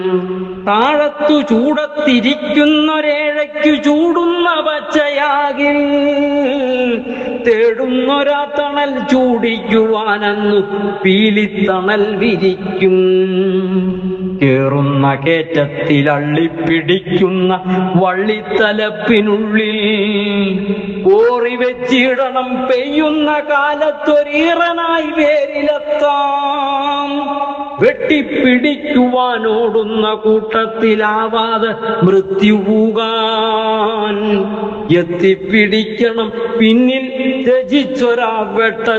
താഴത്തു ചൂടത്തിരിക്കുന്നൊരേഴയ്ക്കു ചൂടുന്ന പച്ചയാകിൽ തേടുന്നൊരാ തണൽ ചൂടിക്കുവാനെന്നു പീലിത്തണൽ വിരിക്കും കേറുന്ന കേറ്റത്തിൽ അള്ളിപ്പിടിക്കുന്ന വള്ളിത്തലപ്പിനുള്ളിൽ കോറി വെച്ചിടണം പെയ്യുന്ന കാലത്തൊരീറനായി വേരിലെത്താം വെട്ടിപ്പിടിക്കുവാനോടുന്ന കൂട്ടത്തിലാവാതെ മൃത്യു പൂകാൻ എത്തിപ്പിടിക്കണം പിന്നിൽ രചിച്ചൊരാ വെട്ട